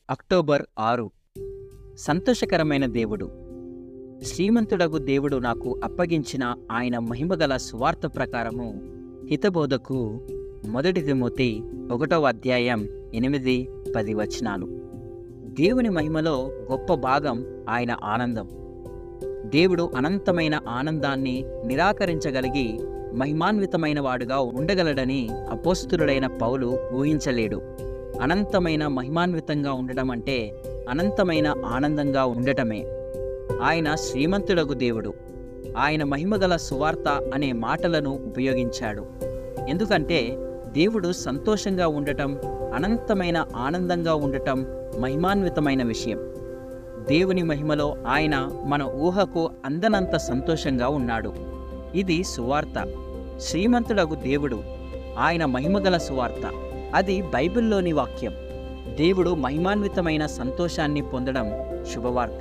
October ఆరు సంతోషకరమైన దేవుడు శ్రీమంతుడగు దేవుడు నాకు అప్పగించిన ఆయన మహిమగల సువార్త ప్రకారము హితబోధకు మొదటి తిమోతి ఒకటవ అధ్యాయం ఎనిమిది పది వచనాలు దేవుని మహిమలో గొప్ప భాగం ఆయన ఆనందం దేవుడు అనంతమైన ఆనందాన్ని నిరాకరించగలిగి మహిమాన్వితమైన వాడుగా ఉండగలడని అపోస్తులుడైన పౌలు ఊహించలేడు అనంతమైన మహిమాన్వితంగా ఉండటం అంటే అనంతమైన ఆనందంగా ఉండటమే ఆయన శ్రీమంతుడగు దేవుడు ఆయన మహిమగల సువార్త అనే మాటలను ఉపయోగించాడు ఎందుకంటే దేవుడు సంతోషంగా ఉండటం అనంతమైన ఆనందంగా ఉండటం మహిమాన్వితమైన విషయం దేవుని మహిమలో ఆయన మన ఊహకు అందనంత సంతోషంగా ఉన్నాడు ఇది సువార్త శ్రీమంతుడగు దేవుడు ఆయన మహిమగల సువార్త అది బైబిల్లోని వాక్యం దేవుడు మహిమాన్వితమైన సంతోషాన్ని పొందడం శుభవార్త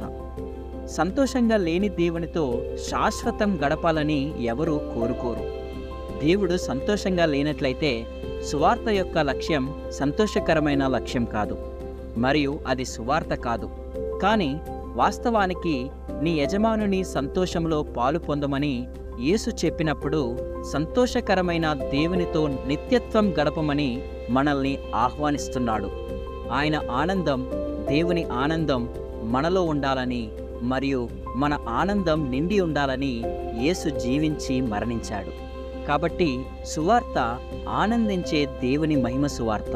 సంతోషంగా లేని దేవునితో శాశ్వతం గడపాలని ఎవరూ కోరుకోరు దేవుడు సంతోషంగా లేనట్లయితే సువార్త యొక్క లక్ష్యం సంతోషకరమైన లక్ష్యం కాదు మరియు అది సువార్త కాదు కానీ వాస్తవానికి నీ యజమానుని సంతోషంలో పాలు పొందమని యేసు చెప్పినప్పుడు సంతోషకరమైన దేవునితో నిత్యత్వం గడపమని మనల్ని ఆహ్వానిస్తున్నాడు ఆయన ఆనందం దేవుని ఆనందం మనలో ఉండాలని మరియు మన ఆనందం నిండి ఉండాలని యేసు జీవించి మరణించాడు కాబట్టి సువార్త ఆనందించే దేవుని మహిమ సువార్త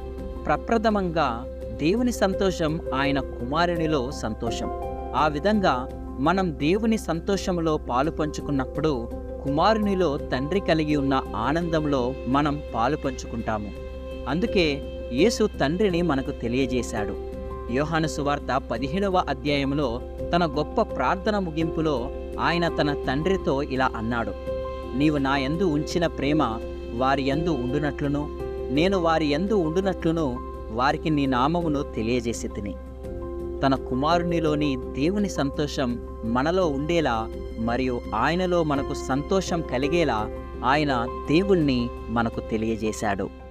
ప్రప్రథమంగా దేవుని సంతోషం ఆయన కుమారునిలో సంతోషం ఆ విధంగా మనం దేవుని సంతోషంలో పాలు పంచుకున్నప్పుడు కుమారునిలో తండ్రి కలిగి ఉన్న ఆనందంలో మనం పాలు పంచుకుంటాము అందుకే యేసు తండ్రిని మనకు తెలియజేశాడు యోహాను సువార్త పదిహేడవ అధ్యాయంలో తన గొప్ప ప్రార్థన ముగింపులో ఆయన తన తండ్రితో ఇలా అన్నాడు నీవు నా యందు ఉంచిన ప్రేమ వారి యందు ఉండునట్లును నేను వారి యందు ఉండునట్లును వారికి నీ నామమును తెలియజేసి తిని తన కుమారునిలోని దేవుని సంతోషం మనలో ఉండేలా మరియు ఆయనలో మనకు సంతోషం కలిగేలా ఆయన దేవుణ్ణి మనకు తెలియజేశాడు